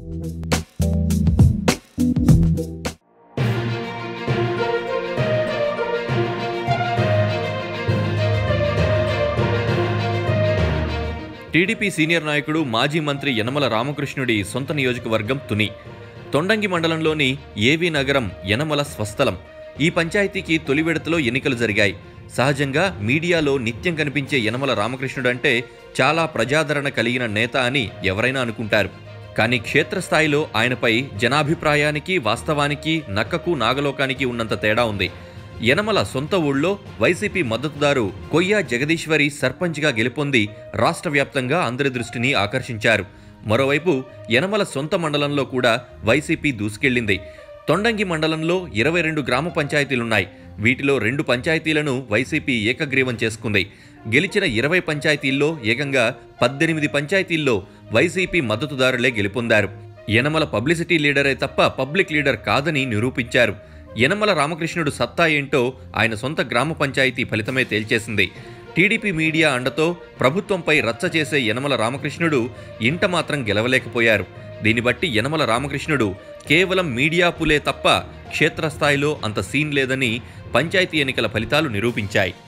TDP senior నాయకుడు మాజీ మంత్రి యనమల రామకృష్ణుడి సొంత నియోజకవర్గం తుని తొండంగి మండలంలోని ఏవి నగరం యనమల స్వస్థలం ఈ పంచాయతీకి తొలి విడతలో ఎన్నికలు జరిగాయి సహజంగా మీడియాలో నిత్యం కనిపించే యనమల రామకృష్ణుడు అంటే చాలా ప్రజాదరణ కలిగిన నేత అని ఎవరైనా అనుకుంటారు కానీ క్షేత్రస్థాయిలో ఆయనపై జనాభిప్రాయానికి వాస్తవానికి నక్కకు నాగలోకానికి ఉన్నంత తేడా ఉంది యనమల సొంత ఊళ్ళో వైసీపీ మద్దతుదారు కొయ్య జగదీశ్వరి సర్పంచ్గా గెలుపొంది రాష్ట్ర వ్యాప్తంగా అందరి దృష్టిని ఆకర్షించారు మరోవైపు యనమల సొంత మండలంలో కూడా వైసీపీ దూసుకెళ్లింది తొండంగి మండలంలో ఇరవై రెండు గ్రామ పంచాయతీలున్నాయి వీటిలో రెండు పంచాయతీలను వైసీపీ ఏకగ్రీవం చేసుకుంది గెలిచిన ఇరవై పంచాయతీల్లో ఏకంగా పద్దెనిమిది పంచాయతీల్లో వైసీపీ మద్దతుదారులే గెలుపొందారు యనమల పబ్లిసిటీ లీడరే తప్ప పబ్లిక్ లీడర్ కాదని నిరూపించారు యనమల రామకృష్ణుడు సత్తా ఏంటో ఆయన సొంత గ్రామ పంచాయతీ ఫలితమే తేల్చేసింది టీడీపీ మీడియా అండతో ప్రభుత్వంపై రచ్చ చేసే యనమల రామకృష్ణుడు ఇంట మాత్రం గెలవలేకపోయారు దీన్ని బట్టి యనమల రామకృష్ణుడు కేవలం మీడియా పులే తప్ప క్షేత్రస్థాయిలో అంత సీన్ లేదని పంచాయతీ ఎన్నికల ఫలితాలు నిరూపించాయి